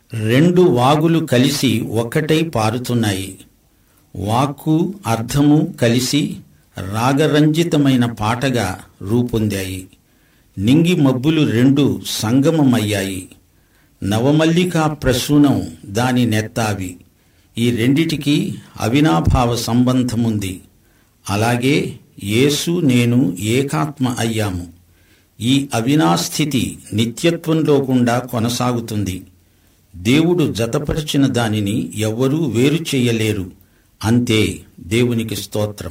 రెండు వాగులు కలిసి ఒక్కటై పారుతున్నాయి వాక్కు అర్థము కలిసి రాగరంజితమైన పాటగా రూపొందాయి నింగి మబ్బులు రెండు సంగమమయ్యాయి నవమల్లికా ప్రసూనం దాని నెత్తావి ఈ రెండిటికి అవినాభావ సంబంధముంది అలాగే యేసు నేను ఏకాత్మ అయ్యాము ఈ అవినాస్థితి నిత్యత్వంలో గుండా కొనసాగుతుంది దేవుడు జతపరిచిన దానిని ఎవ్వరూ వేరు చేయలేరు అంతే దేవునికి స్తోత్రం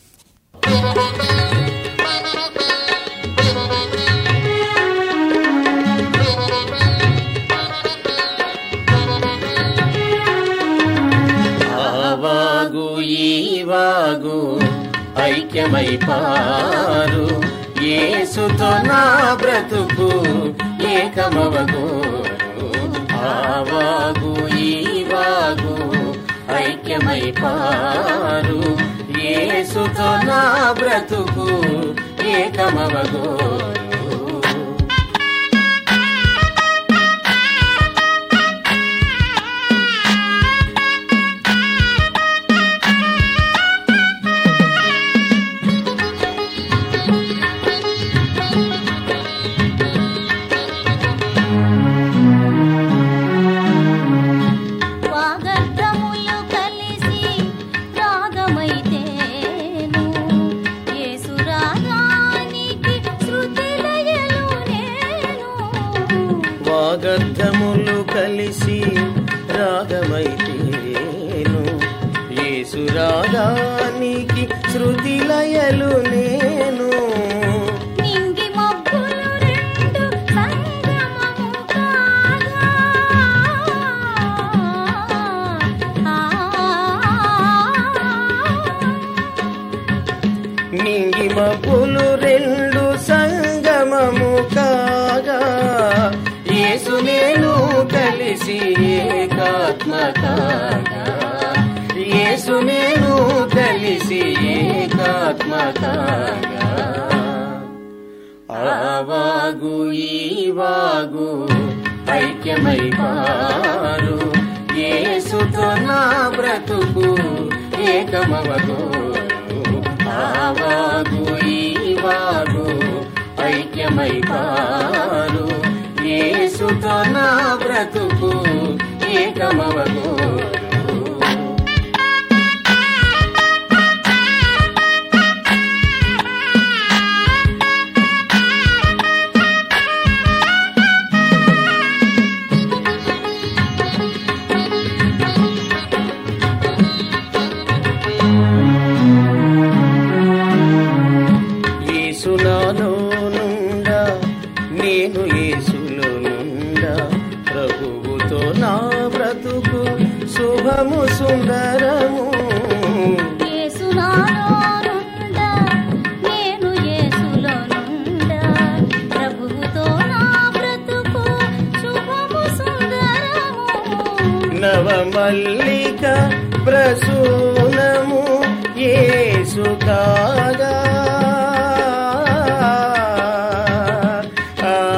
ఆవాగు ఈవాగు ఐక్యమై పారు యేసుతో నా బ్రతుకు ఏకమవగు ఆవాగు ఈవాగు ఐక్యమై పారు యేసుతో నా బ్రతుకు ఏకమవగు వాగర్థములు కలిసి రాగమైతేను యేసు రాగానికి శృతిలయలు నేను వాగర్థములు కలిసి రాగమైతేను యేసు రాగానికి శృతి లయలు నేను నింగి మబ్బులు రెండు సంగమము కాగా నింగి మబ్బులు రెండు సంగమము కాగా యేసు నేను కలిసి ఏకాత్మ కాగా యేసు నేను కలిసి ఏకాత్మ కాగా ఆవాగు ఈవాగు ఐక్యమై పారు యేసుతో నా బ్రతుకు ఏకమవగు ఆవాగు ఈవాగు ఐక్యమై పారు యేసుతో నా బ్రతుకు ఏకమవగు యేసునాలో నుండా నేను యేసులో నుండా ప్రభువుతో నా బ్రతుకు శుభము సుందరము యేసు నాలో నుండా నేను యేసులో నుండా ప్రభువుతో నా బ్రతుకు శుభము సుందరము నవమల్లిక ప్రసూనము యేసు కాగా ఆ,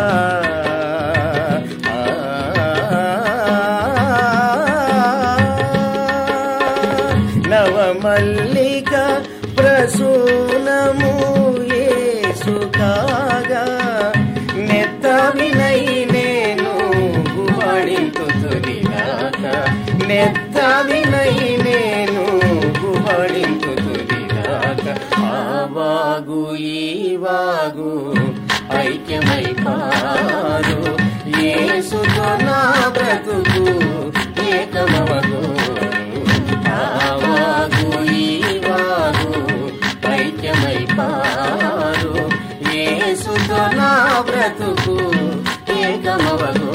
నవమల్లిక ప్రసూనము యేసు కాగా నెత్త వినై నేను గుహడింతుతురిగాక నెత్త వినై నేను గుహడింతుతురిగాక ఆవాగు ఈవాగు ఐక్యమై పారు యేసుతో నా బ్రతుకు ఏకమవగు ఆవాగు ఈవాగు ఐక్యమై పారు యేసుతో నా బ్రతుకు ఏకమవగు